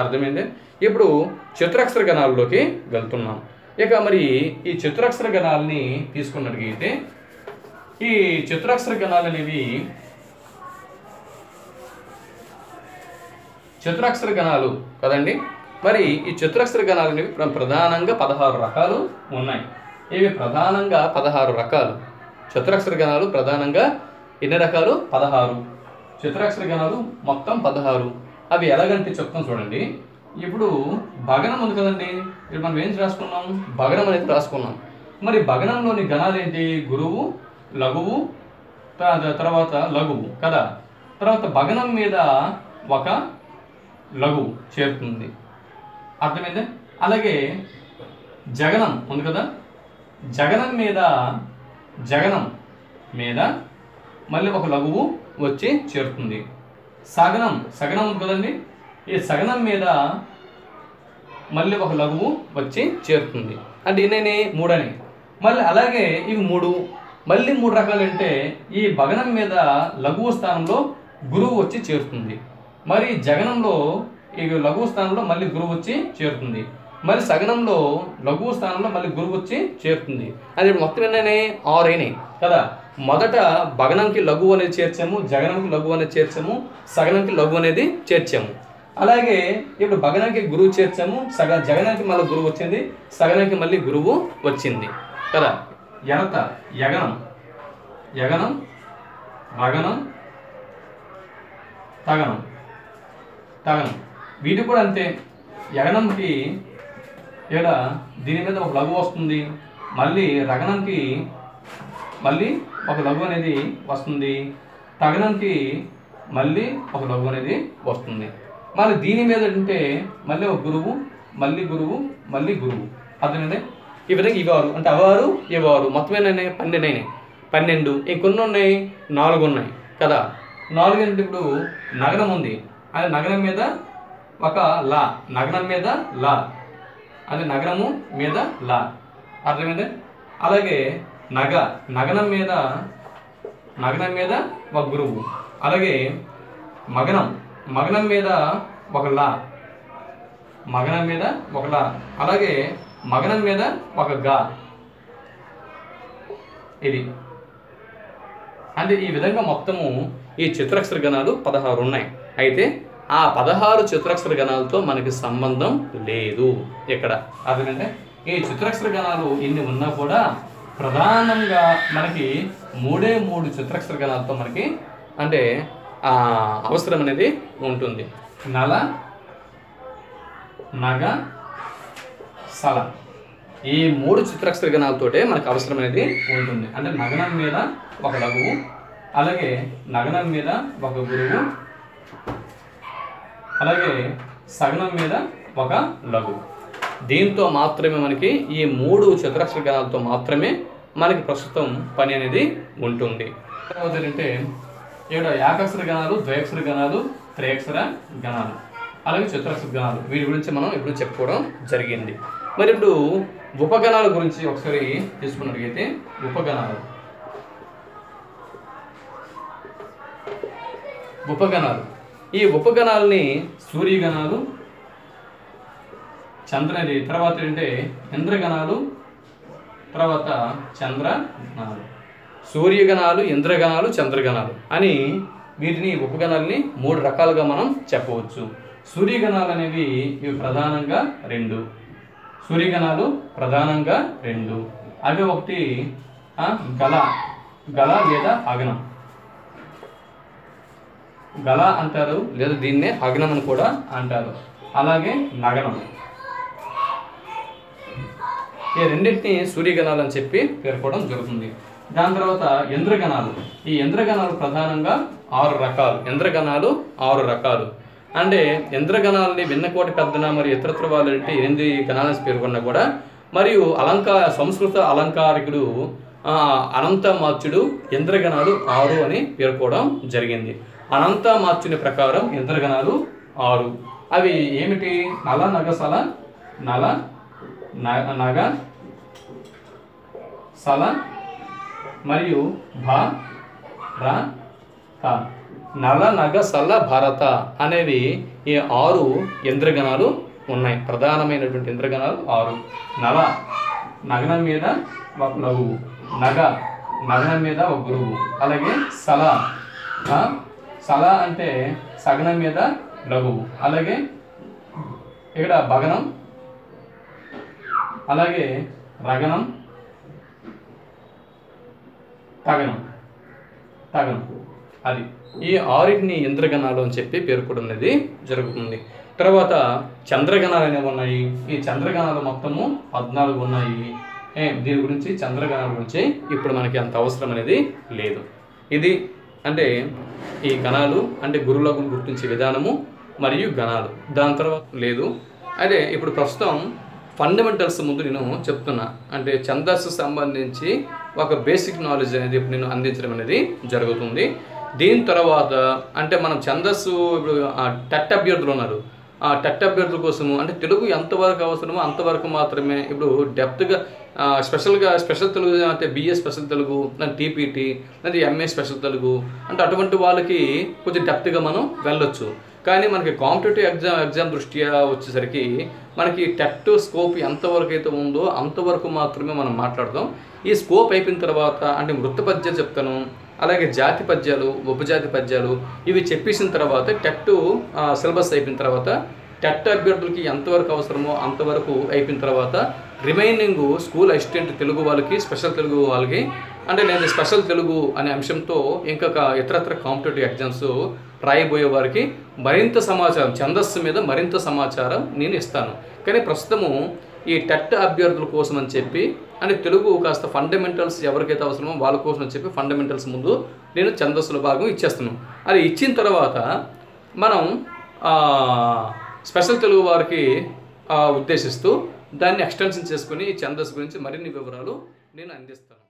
అర్థమైంది ఇప్పుడు చతురక్షర గణాల్లోకి వెళ్తున్నాం ఇక మరి ఈ చతురక్షర గణాలని తీసుకున్నట్లయితే ఈ చతురక్షర గణాలు అనేవి చతురక్షర గణాలు కదండి మరి ఈ చతురక్షర గణాలు అనేవి ప్ర- ప్రధానంగా పదహారు రకాలు ఉన్నాయి ఇవి ప్రధానంగా పదహారు రకాలు చతురక్షర గణాలు ప్రధానంగా ఎన్ని రకాలు పదహారు చతురక్షర గణాలు మొత్తం పదహారు అవి ఎలాగంటే చెప్తాం చూడండి ఇప్పుడు భగనం ఉంది కదండి ఇప్పుడు మనం ఏం రాసుకున్నాం భగనం అనేది రాసుకున్నాం మరి భగనంలోని గణాలు ఏంటి గురువు లఘువు త- తర్వాత లఘువు కదా తర్వాత భగనం మీద ఒక లఘువు చేరుతుంది అర్థమైందా అలాగే జగనం ఉంది కదా జగనం మీద జగనం మీద మళ్ళీ ఒక లఘువు వచ్చి చేరుతుంది సగనం సగనం ఉంది కదండి ఈ సగనం మీద మళ్ళీ ఒక లఘువు వచ్చి చేరుతుంది అంటే ఎన్నైనా మూడని మళ్ళీ అలాగే ఇవి మూడు మళ్ళీ మూడు రకాలు అంటే ఈ భగనం మీద లఘువు స్థానంలో గురువు వచ్చి చేరుతుంది మరి జగనంలో ఈ లఘువు స్థానంలో మళ్ళీ గురువు వచ్చి చేరుతుంది మరి సగనంలో లఘువు స్థానంలో మళ్ళీ గురువు వచ్చి చేరుతుంది అది మొత్తం ఎన్నైనాయి ఆరు అయినాయి కదా మొదట భగనంకి లఘువు అనేది చేర్చాము జగనంకి లఘువు అనేది చేర్చాము సగనంకి లఘువు అనేది చేర్చాము అలాగే ఇప్పుడు భగనానికి గురువు చేర్చాము సగ జగనానికి మళ్ళీ గురువు వచ్చింది సగనానికి మళ్ళీ గురువు వచ్చింది కదా ఎనత యగనం యగనం రగనం తగనం తగనం వీటి కూడా అంతే యగనంకి ఇక్కడ దీని మీద ఒక లఘు వస్తుంది మళ్ళీ రగనంకి మళ్ళీ ఒక లఘు అనేది వస్తుంది తగనంకి మళ్ళీ ఒక లఘు అనేది వస్తుంది మళ్ళీ దీని మీద ఉంటే మళ్ళీ ఒక గురువు మళ్ళీ గురువు మళ్ళీ గురువు అర్థమైంది ఈ విధంగా ఇవారు అంటే అవారు ఇవారు మొత్తం ఎన్ని పన్నెండు అయినాయి పన్నెండు ఇంకొన్ని ఉన్నాయి నాలుగు ఉన్నాయి కదా నాలుగు అంటే ఇప్పుడు నగరం ఉంది అది నగరం మీద ఒక లా నగరం మీద లా అది నగరము మీద లా అర్థమైంది అలాగే నగ నగనం మీద నగనం మీద ఒక గురువు అలాగే మగనం మగనం మీద ఒక లా మగనం మీద ఒక లా అలాగే మగనం మీద ఒక గా ఇది అంటే ఈ విధంగా మొత్తము ఈ చిత్రాక్షర గణాలు పదహారు ఉన్నాయి అయితే ఆ పదహారు చిత్రాక్షర గణాలతో మనకి సంబంధం లేదు ఇక్కడ అదేంటంటే ఈ చిత్రాక్షర గణాలు ఇన్ని ఉన్నా కూడా ప్రధానంగా మనకి మూడే మూడు చిత్రాక్షర గణాలతో మనకి అంటే ఆ అవసరం అనేది ఉంటుంది నల నగ సల ఈ మూడు చిత్రాక్షర గణాలతోటే మనకు అవసరం అనేది ఉంటుంది అంటే నగనం మీద ఒక లఘువు అలాగే నగనం మీద ఒక గురువు అలాగే సగనం మీద ఒక లఘువు దీంతో మాత్రమే మనకి ఈ మూడు చతురక్షర గణాలతో మాత్రమే మనకి ప్రస్తుతం పని అనేది ఉంటుంది తర్వాత ఏంటంటే ఇక్కడ ఏకాక్షర గణాలు ద్వయాక్షర గణాలు త్రయాక్షర గణాలు అలాగే చతురక్షర గణాలు వీటి గురించి మనం ఇప్పుడు చెప్పుకోవడం జరిగింది మరి ఇప్పుడు ఉపగణాల గురించి ఒకసారి తీసుకున్నట్లయితే ఉపగణాలు ఉపగణాలు ఈ ఉపగణాలని సూర్యగణాలు చంద్రది తర్వాత ఏంటంటే ఇంద్రగణాలు తర్వాత చంద్రగణాలు సూర్యగణాలు ఇంద్రగణాలు చంద్రగణాలు అని వీటిని ఉపగణాలని మూడు రకాలుగా మనం చెప్పవచ్చు సూర్యగణాలు అనేవి ఇవి ప్రధానంగా రెండు సూర్యగణాలు ప్రధానంగా రెండు అవి ఒకటి ఆ, గల గల లేదా అగనం గల అంటారు లేదా దీన్నే అగ్నం అని కూడా అంటారు అలాగే నగనం ఈ రెండింటిని సూర్యగణాలు అని చెప్పి పేర్కోవడం జరుగుతుంది దాని తర్వాత ఇంద్రగణాలు ఈ ఇంద్రగణాలు ప్రధానంగా ఆరు రకాలు ఇంద్రగణాలు ఆరు రకాలు అంటే ఇంద్రగణాలని విన్నకోటి పెద్దన మరియు ఇతరత్ర వాళ్ళు అంటే ఎనిమిది గణాలని పేర్కొన్నా కూడా మరియు అలంకార సంస్కృత అలంకారికుడు ఆ, అనంతమాత్యుడు ఇంద్రగణాలు ఆరు అని పేర్కోవడం జరిగింది అనంతమాత్యుని ప్రకారం ఇంద్రగణాలు ఆరు అవి ఏమిటి నల నగసల నల న- నగ సల మరియు భ ర త నల నగ సల భరత అనేవి ఈ ఆరు ఇంద్రగణాలు ఉన్నాయి ప్రధానమైనటువంటి ఇంద్రగణాలు ఆరు నల నగనం మీద ఒక లఘువు నగ నగనం మీద ఒక గురువు అలాగే సల ఆ, సల అంటే సగనం మీద లఘువు అలాగే ఇక్కడ భగనం అలాగే రగనం తగనం తగనం అది ఈ ఆరింటిని ఇంద్రగణాలు అని చెప్పి పేర్కొన్నది జరుగుతుంది తర్వాత చంద్రగణాలు అనేవి ఉన్నాయి ఈ చంద్రగణాలు మొత్తము పద్నాలుగు ఉన్నాయి ఏ, దీని గురించి చంద్రగణాల గురించి ఇప్పుడు మనకి అంత అవసరం అనేది లేదు ఇది అంటే ఈ గణాలు అంటే గురులకు గుర్తించే విధానము మరియు గణాలు దాని తర్వాత లేదు అదే ఇప్పుడు ప్రస్తుతం ఫండమెంటల్స్ ముందు నేను చెప్తున్నా అంటే ఛందస్సు సంబంధించి ఒక బేసిక్ నాలెడ్జ్ అనేది ఇప్పుడు నేను అందించడం అనేది జరుగుతుంది దీని తర్వాత అంటే మనం ఛందస్సు ఇప్పుడు ఆ టెట్ అభ్యర్థులు ఉన్నారు ఆ టెట్ అభ్యర్థుల కోసము అంటే తెలుగు ఎంతవరకు అవసరమో అంతవరకు మాత్రమే ఇప్పుడు డెప్త్గా స్పెషల్గా స్పెషల్ తెలుగు అంటే బిఏ స్పెషల్ తెలుగు అంటే టీపీటీ అంటే ఎంఏ స్పెషల్ తెలుగు అంటే అటువంటి వాళ్ళకి కొంచెం డెప్త్గా మనం వెళ్ళొచ్చు కానీ మనకి కాంపిటేటివ్ ఎగ్జామ్ ఎగ్జామ్ దృష్ట్యా వచ్చేసరికి మనకి టెట్ స్కోప్ ఎంతవరకు అయితే ఉందో అంతవరకు మాత్రమే మనం మాట్లాడదాం ఈ స్కోప్ అయిపోయిన తర్వాత అంటే వృత్త పద్యాలు చెప్తాను అలాగే జాతి పద్యాలు ఉపజాతి పద్యాలు ఇవి చెప్పేసిన తర్వాత టెట్ సిలబస్ అయిపోయిన తర్వాత టెట్ అభ్యర్థులకి ఎంతవరకు అవసరమో అంతవరకు అయిపోయిన తర్వాత రిమైనింగ్ స్కూల్ అసిస్టెంట్ తెలుగు వాళ్ళకి స్పెషల్ తెలుగు వాళ్ళకి అంటే నేను స్పెషల్ తెలుగు అనే అంశంతో ఇంకొక ఇతరత్ర కాంపిటేటివ్ ఎగ్జామ్స్ రాయబోయే వారికి మరింత సమాచారం ఛందస్సు మీద మరింత సమాచారం నేను ఇస్తాను కానీ ప్రస్తుతము ఈ టెట్ అభ్యర్థుల కోసం అని చెప్పి అంటే తెలుగు కాస్త ఫండమెంటల్స్ ఎవరికైతే అవసరమో వాళ్ళ కోసం అని చెప్పి ఫండమెంటల్స్ ముందు నేను ఛందస్సుల భాగం ఇచ్చేస్తున్నాను అది ఇచ్చిన తర్వాత మనం ఆ, స్పెషల్ తెలుగు వారికి ఆ, ఉద్దేశిస్తూ దాన్ని ఎక్స్టెన్షన్ చేసుకుని ఈ ఛందస్సు గురించి మరిన్ని వివరాలు నేను అందిస్తాను